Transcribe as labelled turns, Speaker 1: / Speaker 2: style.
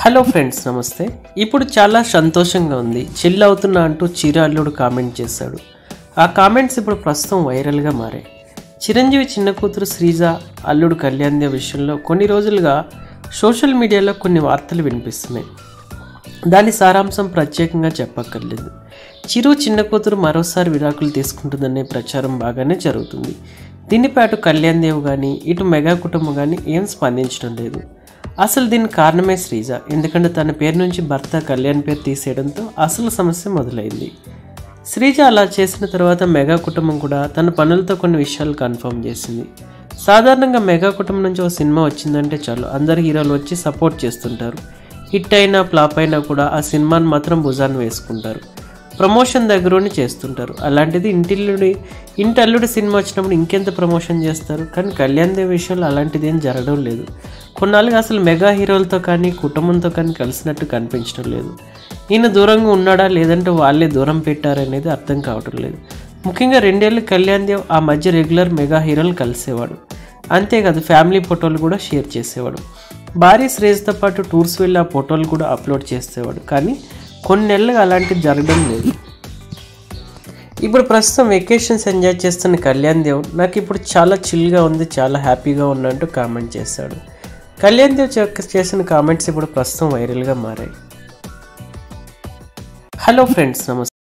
Speaker 1: hello friends నమస్తే ఇప్పుడు చాలా సంతోషంగా ఉంది చిల్ అవుతున్నా అంటూ చీర అల్లుడు కామెంట్ చేశాడు ఆ కామెంట్స్ ఇప్పుడు ప్రస్తుతం వైరల్గా మారాయి చిరంజీవి చిన్న కూతురు శ్రీజ అల్లుడు కళ్యాణ్య విషయంలో కొన్ని రోజులుగా సోషల్ మీడియాలో కొన్ని వార్తలు వినిపిస్తున్నాయి దాని సారాంశం ప్రత్యేకంగా చెప్పక్కర్లేదు చిరు చిన్న కూతురు మరోసారి విడాకులు తీసుకుంటుందనే ప్రచారం బాగానే జరుగుతుంది దీనిపై అటు కళ్యాణ్ దేవ్ కానీ ఇటు మెగా కుటుంబం కానీ ఏం స్పందించడం లేదు అసలు దీని కారణమే శ్రీజ ఎందుకంటే తన పేరు నుంచి భర్త కళ్యాణ్ పేరు తీసేయడంతో అసలు సమస్య మొదలైంది శ్రీజ అలా చేసిన తర్వాత మెగా కుటుంబం కూడా తన పనులతో కొన్ని విషయాలు కన్ఫర్మ్ చేసింది సాధారణంగా మెగా కుటుంబం నుంచి ఒక సినిమా వచ్చిందంటే చాలు అందరు హీరోలు వచ్చి సపోర్ట్ చేస్తుంటారు హిట్ అయినా ఫ్లాప్ అయినా కూడా ఆ సినిమాని మాత్రం భుజాన్ని వేసుకుంటారు ప్రమోషన్ దగ్గరుండి చేస్తుంటారు అలాంటిది ఇంటిల్లుడి ఇంటి అల్లుడి సినిమా వచ్చినప్పుడు ఇంకెంత ప్రమోషన్ చేస్తారు కానీ కళ్యాణ్ దేవ్ విషయంలో అలాంటిది ఏం జరగడం లేదు కొన్నాళ్ళుగా అసలు మెగా హీరోలతో కానీ కుటుంబంతో కానీ కలిసినట్టు కనిపించడం లేదు ఈయన దూరంగా ఉన్నాడా లేదంటే వాళ్ళే దూరం పెట్టారనేది అర్థం కావటం లేదు ముఖ్యంగా రెండేళ్ళు కళ్యాణ్ దేవ్ ఆ మధ్య రెగ్యులర్ మెగా హీరోలు కలిసేవాడు అంతేకాదు ఫ్యామిలీ ఫోటోలు కూడా షేర్ చేసేవాడు భారీ శ్రేజ్తో పాటు టూర్స్ వెళ్ళి ఆ ఫోటోలు కూడా అప్లోడ్ చేసేవాడు కానీ కొన్ని నెలలుగా అలాంటిది జరగడం లేదు ఇప్పుడు ప్రస్తుతం వెకేషన్స్ ఎంజాయ్ చేస్తున్న కళ్యాణ్ దేవ్ నాకు ఇప్పుడు చాలా చిల్గా ఉంది చాలా హ్యాపీగా ఉన్నట్టు కామెంట్ చేశాడు కళ్యాణ్ దేవ్ చెక్- చేసిన కామెంట్స్ ఇప్పుడు ప్రస్తుతం వైరల్గా మారాయి హలో ఫ్రెండ్స్ నమస్తే